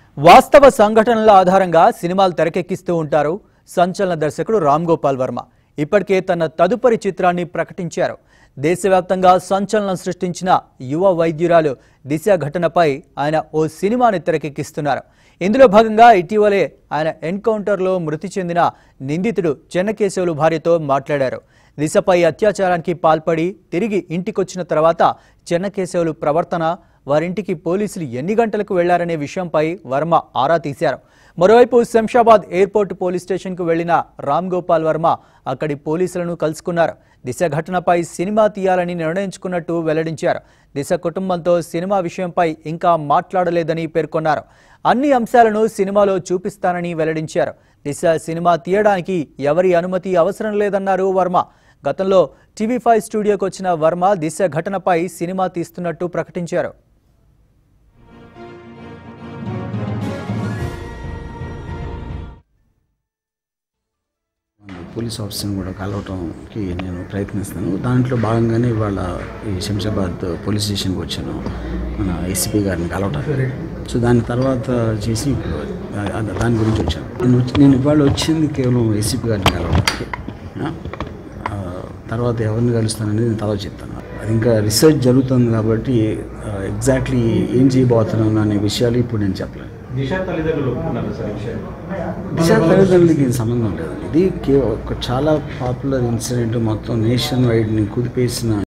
వాస్తవ సంఘటనల ఆధారంగా సినిమాలు తెరకెక్కిస్తూ ఉంటారు సంచలన దర్శకుడు రామ్ గోపాల్ వర్మ ఇప్పటికే తన తదుపరి చిత్రాన్ని ప్రకటించారు దేశవ్యాప్తంగా సంచలనం సృష్టించిన యువ వైద్యురాలు దిశ ఘటనపై ఆయన ఓ సినిమాని తెరకెక్కిస్తున్నారు ఇందులో భాగంగా ఇటీవలే ఆయన ఎన్కౌంటర్లో మృతి చెందిన నిందితుడు చెన్నకేశవులు భార్యతో మాట్లాడారు దిశపై అత్యాచారానికి పాల్పడి తిరిగి ఇంటికొచ్చిన తర్వాత చెన్నకేశవులు ప్రవర్తన వారింటికి పోలీసులు ఎన్ని గంటలకు వెళ్లారనే విషయంపై వర్మ ఆరా తీశారు మరోవైపు శంషాబాద్ ఎయిర్పోర్ట్ పోలీస్ స్టేషన్కు వెళ్లిన రామ్ గోపాల్ వర్మ అక్కడి పోలీసులను కలుసుకున్నారు దిశ ఘటనపై సినిమా తీయాలని నిర్ణయించుకున్నట్టు వెల్లడించారు దిశ కుటుంబంతో సినిమా విషయంపై ఇంకా మాట్లాడలేదని పేర్కొన్నారు అన్ని అంశాలను సినిమాలో చూపిస్తానని వెల్లడించారు దిశ సినిమా తీయడానికి ఎవరి అనుమతి అవసరం లేదన్నారు వర్మ గతంలో టీవీ ఫైవ్ స్టూడియోకి వచ్చిన వర్మ దిశ ఘటనపై సినిమా తీస్తున్నట్టు ప్రకటించారు పోలీస్ ఆఫీసర్ని కూడా కలవటంకి నేను ప్రయత్నిస్తాను దాంట్లో భాగంగానే ఇవాళ ఈ శంషాబాద్ పోలీస్ స్టేషన్కి వచ్చాను మన ఏసీపీ గారిని కలవటానికి సో దాని తర్వాత చేసి ఇప్పుడు ఆ- ఆ- దాని గురించి వచ్చాను నేను వచ్చి నేను ఇవాళ వచ్చింది కేవలం ఏసీపీ గారిని కలవడానికి ఆ? ఆ, తర్వాత ఎవరిని కలుస్తాననేది నేను తర్వాత చెప్తాను అది ఇంకా రీసెర్చ్ జరుగుతుంది కాబట్టి ఎగ్జాక్ట్లీ ఏం చేయబోతున్నాను అనే విషయాలు ఇప్పుడు నేను చెప్పలేను దిశ తల్లిదండ్రులు ఒప్పుకున్నారు సార్ ఈ విషయం దిశ తల్లిదండ్రులకి ఇది సంబంధం లేదు ఇది కేవలం ఒక చాలా పాపులర్ ఇన్సిడెంట్ మొత్తం నేషన్ వైడ్ని కుదిపేసిన